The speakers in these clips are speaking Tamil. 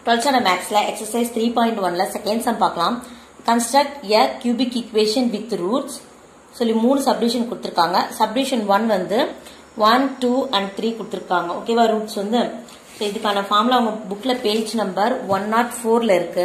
டுவெல்த் ஸ்டாண்டர்ட் மேக்ஸ்ல எக்ஸசைஸ் த்ரீ பாயிண்ட் ஒன்ல செகண்ட் சம் பார்க்கலாம் construct a cubic equation with roots சொல்லி மூணு சப்டிவிஷன் கொடுத்துருக்காங்க சப்டிவிஷன் ஒன் வந்து ஒன் டூ அண்ட் த்ரீ கொடுத்துருக்காங்க ஓகேவா ரூட்ஸ் வந்து So, இதுக்கான ஃபார்முலா அவங்க புக்ல பேஜ் நம்பர் ஒன் நாட் ஃபோர்ல இருக்கு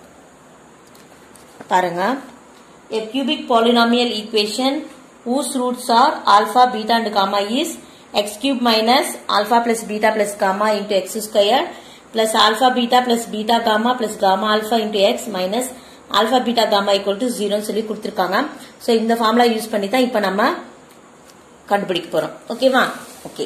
பாருங்க a cubic polynomial equation whose roots are alpha beta and gamma is x cube minus alpha plus beta plus gamma into x square plus alpha beta plus beta gamma plus gamma alpha into x minus alpha beta gamma equal to 0 சொல்லி கொடுத்திருக்காங்க ஸோ இந்த ஃபார்முலா யூஸ் பண்ணி தான் இப்போ நம்ம கண்டுபிடிக்க போறோம் ஓகேவா ஓகே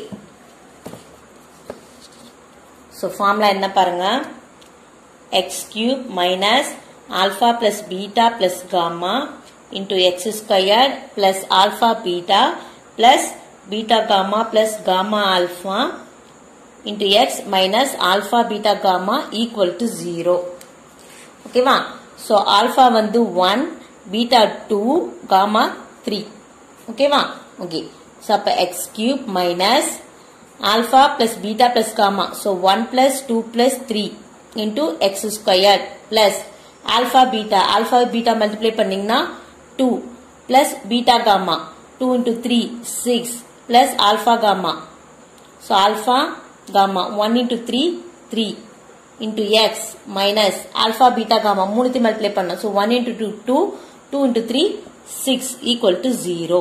ஸோ ஃபார்முலா என்ன பாருங்க x cube minus alpha plus beta plus gamma into x squared plus alpha beta plus beta gamma plus gamma alpha into x minus alpha beta gamma equal to 0 ஓகேவா ஸோ ஆல்ஃபா வந்து one beta two gamma three ஓகேவா ஓகே ஸோ அப்போ x cube minus alpha plus beta plus gamma so one plus two plus three into x square plus alpha beta alpha beta multiply பண்ணீங்கன்னா two plus beta gamma two into three six plus alpha gamma so alpha gamma one into three three into x minus alpha beta gamma மூணுத்தையும் மல்டிப்ளை பண்ணோம் so 1 into 2 2 2 into 3 6 equal to 0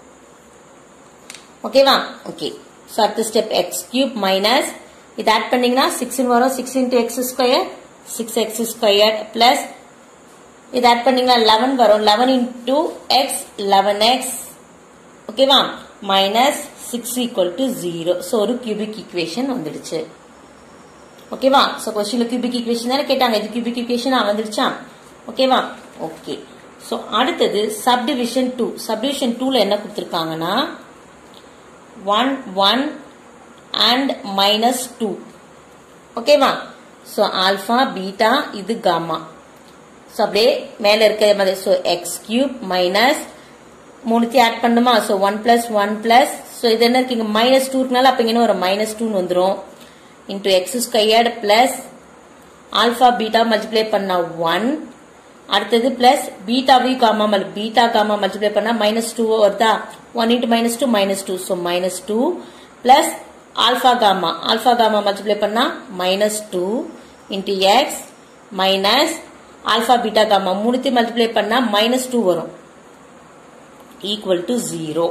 ஓகேவா ஓகே so அடுத்த ஸ்டெப் x cube minus இது ஆட் பண்ணீங்கன்னா 6 வரும் 6 into x square 6x squared plus இது ஆட் பண்ணீங்கன்னா 11 வரும் 11 into x 11x ஓகேவா minus 6 equal to 0 so ஒரு cubic equation வந்துடுச்சு ஓகேவா ஸோ கொஸ்டின்ல கியூபிக் ஈக்குவேஷன் தானே கேட்டாங்க இது கியூபிக் ஈக்குவேஷன் வந்துருச்சா ஓகேவா ஓகே ஸோ அடுத்தது சப்டிவிஷன் டூ சப்டிவிஷன் டூல என்ன கொடுத்துருக்காங்கன்னா one one and minus two ஓகேவா ஸோ ஆல்ஃபா பீட்டா இது காமா ஸோ அப்படியே மேலே இருக்கிற மாதிரி ஸோ எக்ஸ் கியூப் மைனஸ் மூணுத்தையும் ஆட் பண்ணுமா so one plus one plus so இது என்ன இருக்கு இங்கே மைனஸ் டூ இருக்கனால அப்போ இங்கே ஒரு மைனஸ் டூன்னு வந்துடும் into x squared plus alpha beta multiply பண்ணா 1 அடுத்தது plus beta v gamma மல் beta gamma multiply பண்ணா minus 2 வருதா 1 into minus 2 minus 2 so minus 2 plus alpha gamma alpha gamma multiply பண்ணா minus 2 into x minus alpha beta gamma மூணுத்தி multiply பண்ணா minus 2 வரும் equal to 0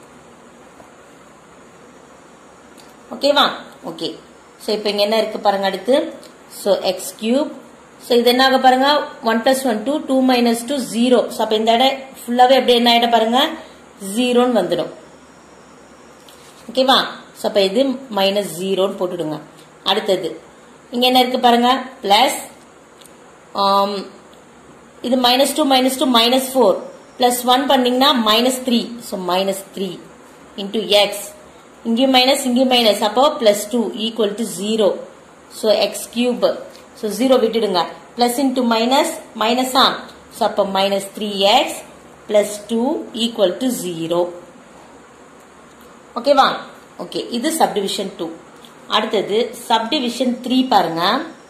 ஓகேவா ஓகே ஸோ இப்போ இங்கே என்ன இருக்கு பாருங்க அடுத்து ஸோ எக்ஸ் கியூப் ஸோ இது என்ன ஆக பாருங்க one plus one two two minus two zero so அப்போ இந்த இடம் ஃபுல்லாகவே எப்படி என்ன ஆகிட்ட பாருங்க ஜீரோன்னு வந்துடும் ஓகேவா ஸோ அப்போ இது மைனஸ் ஜீரோன்னு போட்டுடுங்க அடுத்தது இங்கே என்ன இருக்கு பாருங்க பிளஸ் இது minus two minus two minus four plus one பண்ணீங்கன்னா minus three so minus three into x இங்கேயும் மைனஸ் இங்கேயும் மைனஸ் அப்போ plus two equal to zero so x cube so zero விட்டுடுங்க பிளஸ் இன்டூ மைனஸ் மைனஸா ஸோ அப்போ minus three x plus two equal to zero ஓகேவா ஓகே இது சப்டிவிஷன் டூ அடுத்தது சப்டிவிஷன் த்ரீ பாருங்க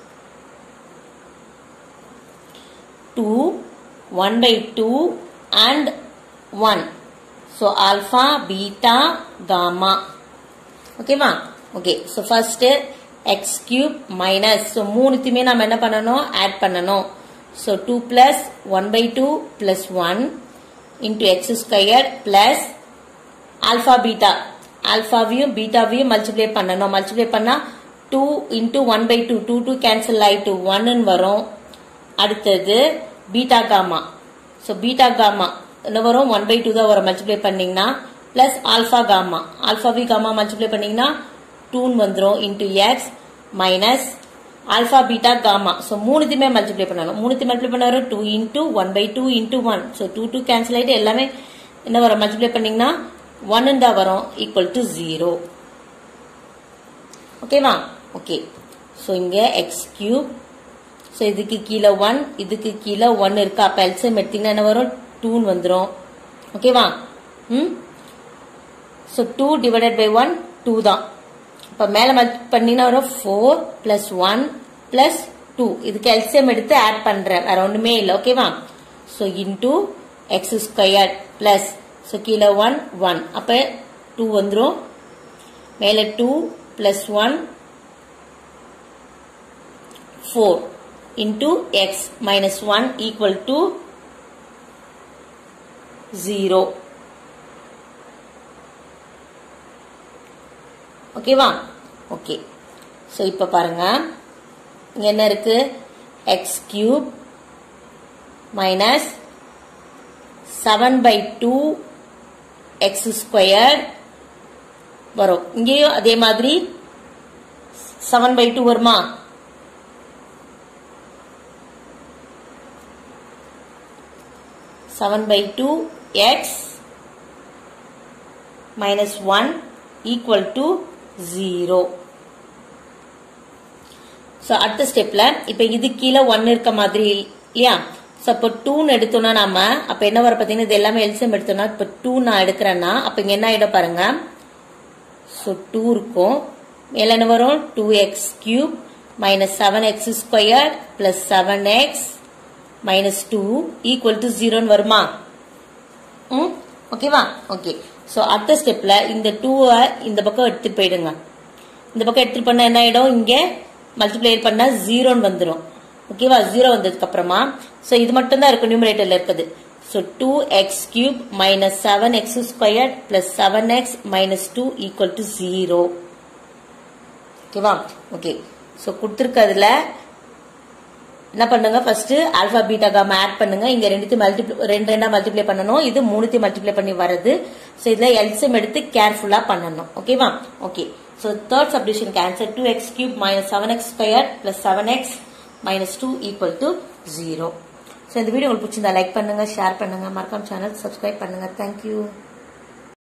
two one by two and one so alpha beta gamma ஓகேவா okay so first x cube minus so மூணுத்தையுமே நம்ம என்ன பண்ணணும் ஆட் பண்ணணும் so two plus one by two plus one into x square plus alpha beta ஆல்ஃபாவையும் பீட்டாவையும் மல்டிப்ளை பண்ணணும் மல்டிப்ளை பண்ணா two into one by two two two cancel ஆயிட்டு ஒன்னு வரும் அடுத்தது beta gamma so beta gamma என்ன வரும் ஒன் பை டூ தான் வரும் மல்டிப்ளை பண்ணீங்கன்னா plus alpha gamma alpha v gamma multiply பண்ணீங்கன்னா டூன்னு வந்துடும் into x minus alpha beta gamma so மூணுத்தையுமே மல்டிப்ளை பண்ணணும் மூணுத்தையும் மல்டிப்ளை பண்ண வரும் two into one by two into one so two two cancel ஆகிட்டு எல்லாமே என்ன வரும் மல்டிப்ளை பண்ணீங்கன்னா ஒன்னு தான் வரும் ஈக்குவல் டு ஜீரோ ஓகேவா ஓகே ஸோ இங்கே எக்ஸ் கியூப் ஸோ இதுக்கு கீழே ஒன் இதுக்கு கீழே ஒன் இருக்கா அப்போ எல்சியம் எடுத்தீங்கன்னா என்ன வரும் டூன்னு வந்துடும் ஓகேவா ம் so two divided by one two தான் இப்போ மேலே மல்டி பண்ணினா வரும் four plus one plus two இதுக்கு எல்சிஎம் எடுத்து ஆட் பண்றேன் வேற ஒண்ணுமே இல்லை ஓகேவா so into x square plus so கீழே ஒன் ஒன் அப்போ டூ வந்துடும் மேலே two plus one four into x minus one equal to zero ஓகேவா ஓகே ஸோ இப்போ பாருங்க இங்க என்ன இருக்கு x cube minus seven by two x square வரும் இங்கேயும் அதே மாதிரி செவன் பை டூ வருமா seven by two x minus one equal to zero so அடுத்த ஸ்டெப்ல இப்போ இது கீழே ஒன் இருக்க மாதிரி இல்லையா ஸோ அப்போ டூன்னு எடுத்தோம்னா நாம அப்போ என்ன வர பார்த்தீங்கன்னா இது எல்லாமே எல்சியம் எடுத்தோம்னா இப்போ டூ நான் எடுக்கிறேன்னா அப்போ இங்கே என்ன ஆகிடும் பாருங்க ஸோ டூ இருக்கும் மேலே என்ன வரும் two x cube minus seven x square plus seven x minus two equal to ஜீரோன்னு வருமா ம் ஓகேவா ஓகே ஸோ அடுத்த ஸ்டெப்ல இந்த டூவை இந்த பக்கம் எடுத்துட்டு போயிடுங்க இந்த பக்கம் எடுத்துட்டு பண்ணா என்ன ஆயிடும் இங்க மல்டிப்ளையர் பண்ணா ஜீரோன்னு வந்துடும் ஓகேவா ஜீரோ வந்ததுக்கு அப்புறமா ஸோ இது மட்டும் தான் இருக்கும் நியூமரேட்டர்ல இருக்குது so two x cube minus seven x square plus seven x minus two equal to zero ஓகேவா ஓகே ஸோ கொடுத்துருக்கிறதுல என்ன பண்ணுங்க first alpha beta gamma add பண்ணுங்க இங்க ரெண்டுத்தையும் மல்டிப்ளை ரெண்டு ரெண்டா மல்டிப்ளை பண்ணணும் இது மூணுத்தையும் மல்டிப்ளை பண்ணி வருது ஸோ இதுல எல்சிஎம் எடுத்து கேர்ஃபுல்லா பண்ணணும் ஓகேவா ஓகே ஸோ தேர்ட் சப்டிஷனுக்கு answer two x cube minus seven x square plus seven x minus two equal to zero so இந்த வீடியோ உங்களுக்கு பிடிச்சிருந்தா லைக் பண்ணுங்க ஷேர் பண்ணுங்க மறக்காம சேனல் சப்ஸ்கிரைப் பண்ணுங்க தேங்க்யூ